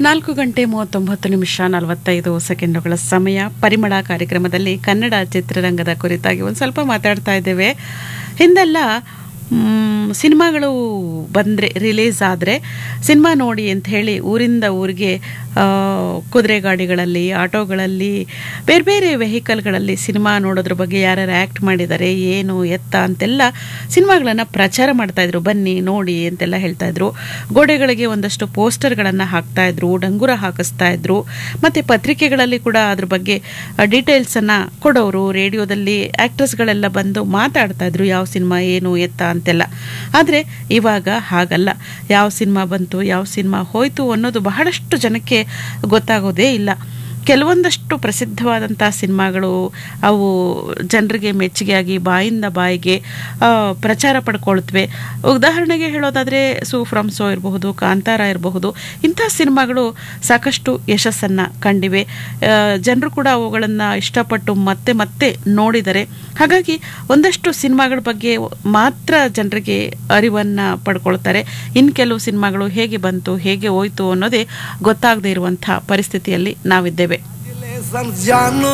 ನಾಲ್ಕು ಗಂಟೆ ಮೂವತ್ತೊಂಬತ್ತು ನಿಮಿಷ ನಲವತ್ತೈದು ಸೆಕೆಂಡುಗಳ ಸಮಯ ಪರಿಮಳ ಕಾರ್ಯಕ್ರಮದಲ್ಲಿ ಕನ್ನಡ ಚಿತ್ರರಂಗದ ಕುರಿತಾಗಿ ಒಂದು ಸ್ವಲ್ಪ ಮಾತಾಡ್ತಾ ಇದ್ದೇವೆ ಹಿಂದೆಲ್ಲ ಮ್, ಸಿನಿಮಾಗಳು ಬಂದರೆ ರಿಲೀಸ್ ಆದರೆ ಸಿನಿಮಾ ನೋಡಿ ಅಂತ ಹೇಳಿ ಊರಿಂದ ಊರಿಗೆ ಆ, ಕುದುರೆ ಗಾಡಿಗಳಲ್ಲಿ ಆಟೋಗಳಲ್ಲಿ ಬೇರೆ ಬೇರೆ ವೆಹಿಕಲ್ಗಳಲ್ಲಿ ಸಿನಿಮಾ ನೋಡೋದ್ರ ಬಗ್ಗೆ ಯಾರ್ಯಾರು ಆ್ಯಕ್ಟ್ ಮಾಡಿದ್ದಾರೆ ಏನು ಎತ್ತ ಅಂತೆಲ್ಲ ಸಿನಿಮಾಗಳನ್ನು ಪ್ರಚಾರ ಮಾಡ್ತಾಯಿದ್ರು ಬನ್ನಿ ನೋಡಿ ಅಂತೆಲ್ಲ ಹೇಳ್ತಾ ಇದ್ರು ಗೋಡೆಗಳಿಗೆ ಒಂದಷ್ಟು ಪೋಸ್ಟರ್ಗಳನ್ನು ಹಾಕ್ತಾ ಇದ್ರು ಡಂಗುರ ಹಾಕಿಸ್ತಾ ಇದ್ರು ಮತ್ತು ಪತ್ರಿಕೆಗಳಲ್ಲಿ ಕೂಡ ಅದ್ರ ಬಗ್ಗೆ ಡೀಟೇಲ್ಸನ್ನು ಕೊಡೋರು ರೇಡಿಯೋದಲ್ಲಿ ಆ್ಯಕ್ಟ್ರೆಸ್ಗಳೆಲ್ಲ ಬಂದು ಮಾತಾಡ್ತಾ ಇದ್ರು ಯಾವ ಸಿನಿಮಾ ಏನು ಎತ್ತ ಅಂತೆಲ್ಲ ಆದರೆ ಇವಾಗ ಹಾಗಲ್ಲ ಯಾವ ಸಿನಿಮಾ ಬಂತು ಯಾವ ಸಿನಿಮಾ ಹೋಯ್ತು ಅನ್ನೋದು ಬಹಳಷ್ಟು ಜನಕ್ಕೆ ಗೊತ್ತಾಗೋದೇ ಇಲ್ಲ ಕೆಲವೊಂದಷ್ಟು ಪ್ರಸಿದ್ಧವಾದಂಥ ಸಿನಿಮಾಗಳು ಅವು ಜನರಿಗೆ ಮೆಚ್ಚುಗೆಯಾಗಿ ಬಾಯಿಂದ ಬಾಯಿಗೆ ಆ, ಪ್ರಚಾರ ಪಡ್ಕೊಳ್ತವೆ ಉದಾಹರಣೆಗೆ ಹೇಳೋದಾದರೆ ಸೂ ಫ್ರಮ್ ಸೋ ಇರಬಹುದು ಕಾಂತಾರ ಇರಬಹುದು ಇಂಥ ಸಿನಿಮಾಗಳು ಸಾಕಷ್ಟು ಯಶಸ್ಸನ್ನು ಕಂಡಿವೆ ಜನರು ಕೂಡ ಅವುಗಳನ್ನು ಇಷ್ಟಪಟ್ಟು ಮತ್ತೆ ಮತ್ತೆ ನೋಡಿದರೆ ಹಾಗಾಗಿ ಒಂದಷ್ಟು ಸಿನಿಮಾಗಳ ಬಗ್ಗೆ ಮಾತ್ರ ಜನರಿಗೆ ಅರಿವನ್ನು ಪಡ್ಕೊಳ್ತಾರೆ ಇನ್ನು ಕೆಲವು ಸಿನಿಮಾಗಳು ಹೇಗೆ ಬಂತು ಹೇಗೆ ಹೋಯ್ತು ಅನ್ನೋದೇ ಗೊತ್ತಾಗದೇ ಇರುವಂಥ ಪರಿಸ್ಥಿತಿಯಲ್ಲಿ ನಾವಿದ್ದೇವೆ ಜಾನು